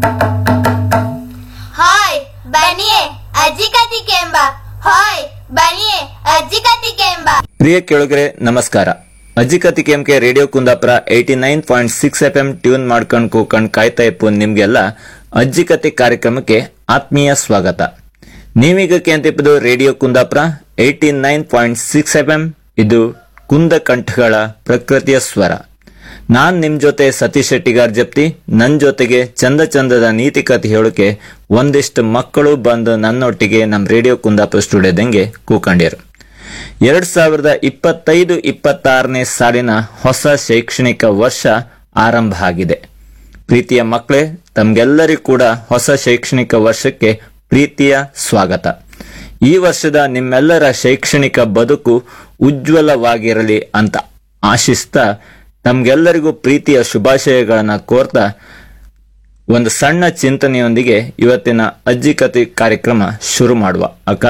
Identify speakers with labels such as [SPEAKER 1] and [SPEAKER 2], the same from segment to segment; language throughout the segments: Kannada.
[SPEAKER 1] ಹಾಯ್ ಬನ್ನಿಯೇ ಅಜ್ಜಿ ಕತಿ ಕೆಂಬ ಹಾಯ್ ಬನ್ನಿಯೇ ಅಜ್ಜಿ ಕತಿ ಕೆಂಬ
[SPEAKER 2] ಪ್ರಿಯ ಕೇಳುಗರೆ ನಮಸ್ಕಾರ ಅಜ್ಜಿಕತಿ ಕೆಂಕೆ radio Kundapura eighty nine point six F M tune ಮಾಡ್ಕೊಂಡ್ ಕೂಕೊಂಡ್ ಕಾಯ್ತಾ ಇಪ್ಪು ನಿಮ್ಗೆಲ್ಲ ಅಜ್ಜಿಕತಿ ಕಾರ್ಯಕ್ರಮಕ್ಕೆ ಆತ್ಮೀಯ ಸ್ವಾಗತ ನೀವೀಗ ಕೇಂತಿಪ್ಪದು radio Kundapura eighty nine point six F M ಇದು ಕುಂದ ಕಂಠಗಳ ಪ್ರಕೃತಿಯ ಸ್ವರ ನಾನ್ ನಿಮ್ ಜೊತೆ ಸತೀಶ್ ಶೆಟ್ಟಿಗಾರ್ ಜಪ್ತಿ ನನ್ ಜೊತೆಗೆ ಚಂದ ಚಂದದ ನೀತಿ ಕಥೆ ಹೇಳೋಕೆ ಒಂದಿಷ್ಟು ಮಕ್ಕಳು ಬಂದು ನನ್ನೊಟ್ಟಿಗೆ ನಮ್ ರೇಡಿಯೋ ಕುಂದಾಪುರ ಸ್ಟುಡಿಯೋದಂಗೆ ಕೂಕೊಂಡಿರು ಎರಡ್ ಸಾವಿರದ ಇಪ್ಪತ್ತೈದು ಇಪ್ಪತ್ತಾರನೇ ಸಾಲಿನ ಹೊಸ ಶೈಕ್ಷಣಿಕ ವರ್ಷ ಆರಂಭ ಆಗಿದೆ ಪ್ರೀತಿಯ ಮಕ್ಕಳೇ ತಮ್ಗೆಲ್ಲರಿಗೂ ಕೂಡ ಹೊಸ ಶೈಕ್ಷಣಿಕ ವರ್ಷಕ್ಕೆ ಪ್ರೀತಿಯ ಸ್ವಾಗತ ಈ ವರ್ಷದ ನಿಮ್ಮೆಲ್ಲರ ಶೈಕ್ಷಣಿಕ ಬದುಕು ಉಜ್ವಲವಾಗಿರಲಿ ಅಂತ ಆಶಿಸ್ತಾ ತಮ್ಗೆಲ್ಲರಿಗೂ ಪ್ರೀತಿಯ ಶುಭಾಶಯಗಳನ್ನ ಕೋರ್ತಾ ಒಂದು ಸಣ್ಣ ಚಿಂತನೆಯೊಂದಿಗೆ ಇವತ್ತಿನ ಅಜ್ಜಿ ಕತೆ ಕಾರ್ಯಕ್ರಮ ಶುರು ಮಾಡುವ ಅಕ್ಕ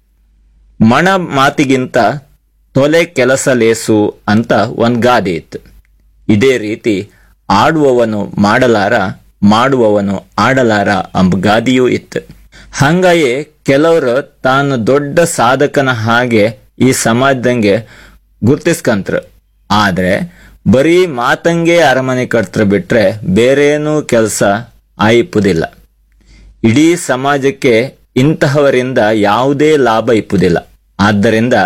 [SPEAKER 2] ಮಣ ಮಾತಿಗಿಂತ ತೊಲೆ ಕೆಲಸ ಲೇಸು ಅಂತ ಒಂದ್ ಗಾದೆ ಇತ್ತು ಇದೇ ರೀತಿ ಆಡುವವನು ಮಾಡಲಾರ ಮಾಡುವವನು ಆಡಲಾರ ಎಂಬ ಗಾದೆಯೂ ಇತ್ತು ಹಂಗಾಯೇ ಕೆಲವರು ತಾನು ದೊಡ್ಡ ಸಾಧಕನ ಹಾಗೆ ಈ ಸಮಾಜದಂಗೆ ಗುರ್ತಿಸ್ಕಂತ್ರ ಆದ್ರೆ ಬರೀ ಮಾತಂಗೆ ಅರಮನೆ ಕಟ್ತ್ರ ಬಿಟ್ರೆ ಬೇರೇನೂ ಕೆಲಸ ಆಯಿಪುದಿಲ್ಲ ಇಡೀ ಸಮಾಜಕ್ಕೆ ಇಂತಹವರಿಂದ ಯಾವುದೇ ಲಾಭ ಇಪ್ಪುದಿಲ್ಲ ಆದ್ದರಿಂದ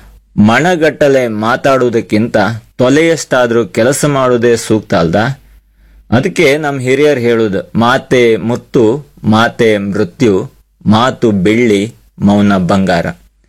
[SPEAKER 2] ಮಣಗಟ್ಟಲೆ ಮಾತಾಡುವುದಕ್ಕಿಂತ ತೊಲೆಯಷ್ಟಾದ್ರೂ ಕೆಲಸ ಮಾಡುವುದೇ ಸೂಕ್ತ ಅಲ್ದ ಅದಕ್ಕೆ ನಮ್ಮ ಹಿರಿಯರು ಹೇಳುದು ಮಾತೆ ಮುತ್ತು ಮಾತೆ ಮೃತ್ಯು ಮಾತು ಬೆಳ್ಳಿ ಮೌನ ಬಂಗಾರ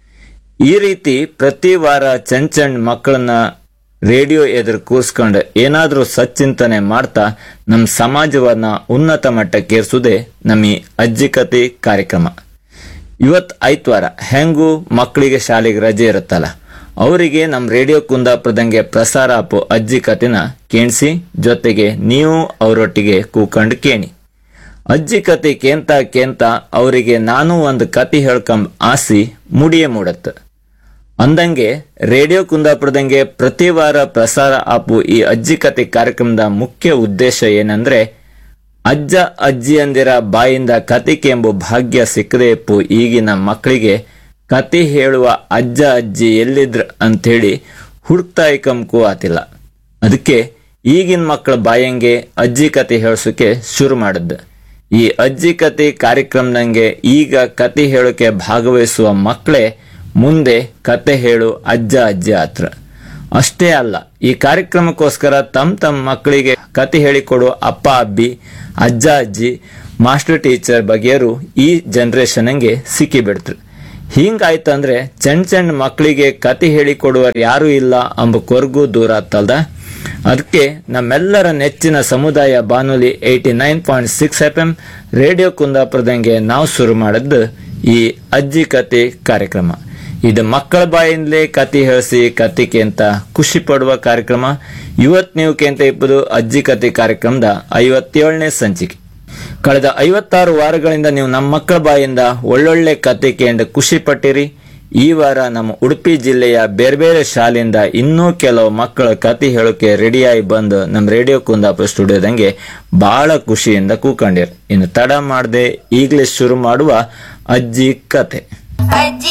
[SPEAKER 2] ಈ ರೀತಿ ಪ್ರತಿ ವಾರ ಚಂದ್ ಚಂದ್ ಮಕ್ಕಳನ್ನ ರೇಡಿಯೋ ಎದುರು ಕೂರ್ಸ್ಕೊಂಡು ಏನಾದ್ರೂ ಸಚ್ಚಿಂತನೆ ಮಾಡ್ತಾ ನಮ್ಮ ಸಮಾಜವನ್ನ ಉನ್ನತ ಮಟ್ಟಕ್ಕೇರ್ಸುವುದೇ ನಮ್ಮ ಈ ಅಜ್ಜಿ ಕತೆ ಕಾರ್ಯಕ್ರಮ ಇವತ್ ಐತ್ವಾರ ಹೆಂಗೂ ಮಕ್ಕಳಿಗೆ ಶಾಲೆಗೆ ರಜೆ ಇರುತ್ತಲ್ಲ ಅವರಿಗೆ ನಮ್ಮ ರೇಡಿಯೋ ಕುಂದಾಪುರದಂಗೆ ಪ್ರಸಾರ ಆಪು ಅಜ್ಜಿ ಕತೆನ ಕೇಣಿಸಿ ಜೊತೆಗೆ ನೀವು ಅವರೊಟ್ಟಿಗೆ ಕೂಕೊಂಡು ಕೇಣಿ ಅಜ್ಜಿ ಕತೆ ಕೇಂತ ಕೇಂತ ಅವರಿಗೆ ನಾನು ಒಂದು ಕತೆ ಹೇಳ್ಕೊಂಬ ಆಸಿ ಮುಡಿಯೇ ಮೂಡತ್ತ ಅಂದಂಗೆ ರೇಡಿಯೋ ಕುಂದಾಪುರದಂಗೆ ಪ್ರತಿ ವಾರ ಪ್ರಸಾರ ಆಪು ಈ ಅಜ್ಜಿ ಕತೆ ಕಾರ್ಯಕ್ರಮದ ಮುಖ್ಯ ಉದ್ದೇಶ ಏನಂದ್ರೆ ಅಜ್ಜ ಅಜ್ಜಿಯಂದಿರ ಬಾಯಿಂದ ಕತೆ ಎಂಬ ಭಾಗ್ಯ ಸಿಕ್ಕದೆ ಇಪ್ಪು ಈಗಿನ ಮಕ್ಕಳಿಗೆ ಕತೆ ಹೇಳುವ ಅಜ್ಜ ಅಜ್ಜಿ ಎಲ್ಲಿದ್ರ ಅಂಥೇಳಿ ಹುಡುಕ್ತಾ ಇಕಂಕೂ ಆತಿಲ್ಲ ಅದಕ್ಕೆ ಈಗಿನ ಮಕ್ಕಳ ಬಾಯಂಗೆ ಅಜ್ಜಿ ಕತೆ ಹೇಳ್ಸೋಕೆ ಶುರು ಮಾಡಿದ್ದ ಈ ಅಜ್ಜಿ ಕತೆ ಕಾರ್ಯಕ್ರಮದಂಗೆ ಈಗ ಕತೆ ಹೇಳೋಕೆ ಭಾಗವಹಿಸುವ ಮಕ್ಕಳೇ ಮುಂದೆ ಕತೆ ಹೇಳು ಅಜ್ಜ ಅಜ್ಜಿ ಆತ್ರ ಅಷ್ಟೇ ಅಲ್ಲ ಈ ಕಾರ್ಯಕ್ರಮಕ್ಕೋಸ್ಕರ ತಮ್ಮ ತಮ್ಮ ಮಕ್ಕಳಿಗೆ ಕತೆ ಹೇಳಿಕೊಡೋ ಅಪ್ಪ ಅಬ್ಬಿ ಅಜ್ಜ ಅಜ್ಜಿ ಮಾಸ್ಟರ್ ಟೀಚರ್ ಬಗೆಯರು ಈ ಜನರೇಷನ್ಗೆ ಸಿಕ್ಕಿಬಿಡ್ತ್ರು ಹಿಂಗಾಯ್ತಂದ್ರೆ ಚಂಡ್ ಚಂಡ್ ಮಕ್ಕಳಿಗೆ ಕತೆ ಹೇಳಿಕೊಡುವರು ಯಾರು ಇಲ್ಲ ಎಂಬ ಕೊರಗು ದೂರ ಆತಲ್ದ ಅದಕ್ಕೆ ನಮ್ಮೆಲ್ಲರ ನೆಚ್ಚಿನ ಸಮುದಾಯ ಬಾನುಲಿ eighty nine point six F M radio ಕುಂದಾಪುರದಂಗೆ ನಾವು ಶುರು ಮಾಡಿದ್ದು ಈ ಅಜ್ಜಿ ಕತೆ ಕಾರ್ಯಕ್ರಮ ಇದು ಮಕ್ಕಳ ಬಾಯಿಂದಲೇ ಕತೆ ಹೇಳಿಸಿ ಕತಿಕೆ ಅಂತ ಖುಷಿ ಪಡುವ ಕಾರ್ಯಕ್ರಮ ಇವತ್ ನೀವು ಕೇಂತ ಇಪ್ಪದು ಅಜ್ಜಿ ಕತೆ ಕಾರ್ಯಕ್ರಮದ ಐವತ್ತೇಳನೇ ಸಂಚಿಕೆ ಕಳೆದ ಐವತ್ತಾರು ವಾರಗಳಿಂದ ನೀವು ನಮ್ಮ ಮಕ್ಕಳ ಬಾಯಿಂದ ಒಳ್ಳೊಳ್ಳೆ ಕತೆ ಕೇಂದ್ರ ಖುಷಿ ಪಟ್ಟಿರಿ ಈ ವಾರ ನಮ್ಮ ಉಡುಪಿ ಜಿಲ್ಲೆಯ ಬೇರೆ ಬೇರೆ ಶಾಲೆಯಿಂದ ಇನ್ನೂ ಕೆಲವು ಮಕ್ಕಳ ಕತೆ ಹೇಳೋಕೆ ರೆಡಿಯಾಗಿ ಬಂದು ನಮ್ಮ ರೇಡಿಯೋ ಕುಂದಾಪುರ ಸ್ಟುಡಿಯೋದಂಗೆ ಬಹಳ ಖುಷಿಯಿಂದ ಕೂಕೊಂಡಿರ್ ಇನ್ನು ತಡ ಮಾಡದೆ ಈಗಲೇ ಶುರು ಮಾಡುವ ಅಜ್ಜಿ ಕತೆ
[SPEAKER 1] ಅಜ್ಜಿ